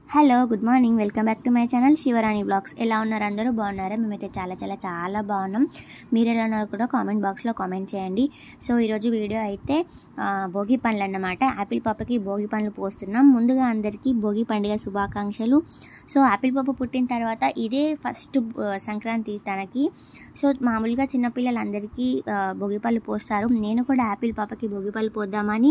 Hello good morning welcome back to my channel Shivarani blogs ఎలా ఉన్నారు అందరూ బాగున్నారా మేమైతే చాలా చాలా చాలా బాగున్నాం మీరు ఎలా ఉన్నారు కూడా కామెంట్ బాక్స్లో కామెంట్ చేయండి సో ఈరోజు వీడియో అయితే ఆ, భోగి పండ్లు అన్నమాట యాపిల్ పాపకి భోగి పండ్లు పోస్తున్నాం ముందుగా అందరికీ భోగి పండుగ శుభాకాంక్షలు సో యాపిల్ పాప పుట్టిన తర్వాత ఇదే ఫస్ట్ ఆ, సంక్రాంతి తనకి సో మామూలుగా చిన్నపిల్లలందరికీ ఆ, భోగి పళ్ళు పోస్తారు నేను కూడా యాపిల్ పాపకి భోగి పళ్ళు పోద్దామని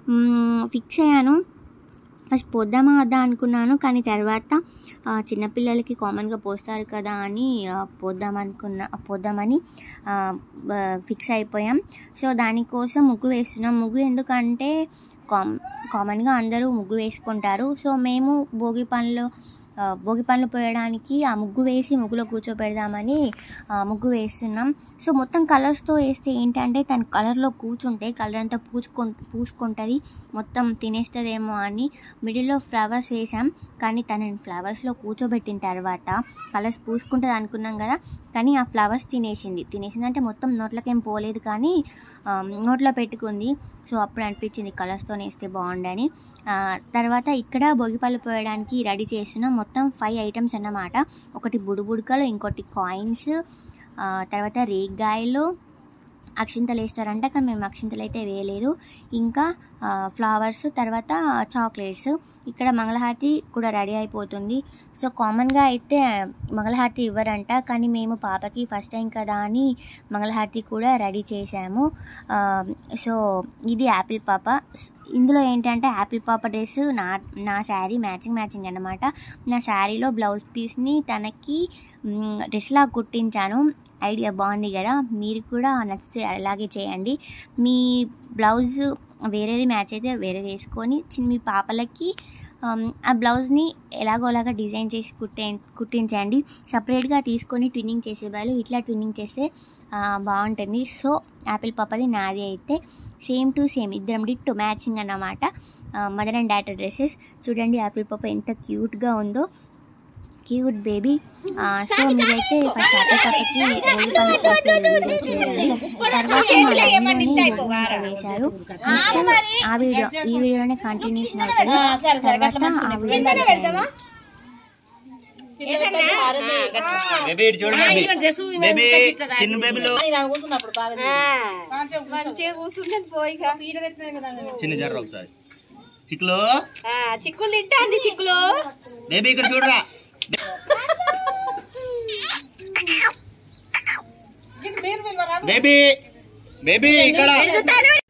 ఫిక్స్ అయ్యాను ఫస్ట్ పోద్దామా వద్దా అనుకున్నాను కానీ తర్వాత ఆ, చిన్నపిల్లలకి కామన్గా పోస్తారు కదా అని ఆ, పోద్దాం అనుకున్న పోద్దామని ఆ, బ- ఫిక్స్ అయిపోయాం సో దానికోసం ముగ్గు వేస్తున్నాం ముగ్గు ఎందుకంటే కామ్ కామన్గా అందరూ ముగ్గు వేసుకుంటారు సో మేము భోగి పనులు ఆ, భోగి పనులు పోయడానికి ఆ ముగ్గు వేసి ముగ్గులో కూర్చోపెడదామని ఆ, ముగ్గు వేస్తున్నాం సో మొత్తం కలర్స్తో వేస్తే ఏంటంటే తన కలర్లో కూర్చుంటే కలర్ అంతా పూచుకు పూసుకుంటుంది మొత్తం తినేస్తుందేమో అని మిడిల్లో ఫ్లవర్స్ వేసాం కానీ తనని ఫ్లవర్స్లో కూర్చోబెట్టిన తర్వాత కలర్స్ పూసుకుంటుంది అనుకున్నాం కదా కానీ ఆ ఫ్లవర్స్ తినేసింది తినేసింది అంటే మొత్తం నోట్లకేం పోలేదు కానీ ఆ, నోట్లో పెట్టుకుంది సో అప్పుడు అనిపించింది కలర్స్తో వేస్తే బాగుండని ఆ, తర్వాత ఇక్కడ భోగిపళ్ళు పోయడానికి రెడీ చేసిన మొత్తం ఫైవ్ ఐటమ్స్ అన్నమాట ఒకటి బుడుబుడకలు ఇంకోటి కాయిన్స్ తర్వాత రేగ్గాయలు అక్షింతలు వేస్తారంట కానీ మేము అక్షింతలు అయితే వేయలేదు ఇంకా ఆ, ఫ్లవర్స్ తర్వాత చాక్లెట్స్ ఇక్కడ మంగళహారతి కూడా రెడీ అయిపోతుంది సో కామన్గా అయితే మంగళహారతి ఇవ్వరంట కానీ మేము పాపకి ఫస్ట్ టైం కదా అని మంగళహారతి కూడా రెడీ చేసాము ఆ, సో ఇది యాపిల్ పాప ఇందులో ఏంటంటే యాపిల్ పాప డ్రెస్ నా నా శారీ మ్యాచింగ్ మ్యాచింగ్ అన్నమాట నా శారీలో బ్లౌజ్ పీస్ని తనకి మ్, డ్రెస్లా కుట్టించాను ఐడియా బాగుంది కదా మీరు కూడా నచ్చితే అలాగే చేయండి మీ బ్లౌజ్ వేరేది మ్యాచ్ అయితే వేరేది వేసుకొని చిన్న మీ పాపలకి ఆమ్, ఆ బ్లౌజ్ని ఎలాగోలాగా డిజైన్ చేసి కుట్టే కుట్టించండి సపరేట్గా తీసుకొని ట్విన్నింగ్ చేసే వాళ్ళు ఇట్లా ట్విన్నింగ్ చేస్తే ఆ, బాగుంటుంది సో యాపిల్ పాపది నాది అయితే సేమ్ టు సేమ్ ఇద్దరం డిట్టు మ్యాచింగ్ అన్నమాట మదర్ అండ్ డాటర్ డ్రెస్సెస్ చూడండి యాపిల్ పాప ఎంత క్యూట్గా ఉందో క్యూట్ బేబీ సో మీరైతే ఫస్ట్ యాపిల్ పాపకి భోగి పళ్ళు పోసే వీడియో చూడండి తర్వాత మా లైన్లోనే భోగి వేశారు నెక్స్ట్ ఆ వీడియో ఈ వీడియోలోనే కంటిన్యూషన్ అవుతుంది తర్వాత ఆ వీడియో చూసేయండి. బేబీ ఇటు చూడండి బేబీ చిన్న బేబీలు మంచిగా కూర్చున్నది పోయిగా చిన్న జర్ర ఒకసారి చిక్కులు ఆ, చిక్కులు తింటాంది చిక్కులు బేబీ ఇక్కడ చూడరా బేబీ బేబీ ఇక్కడ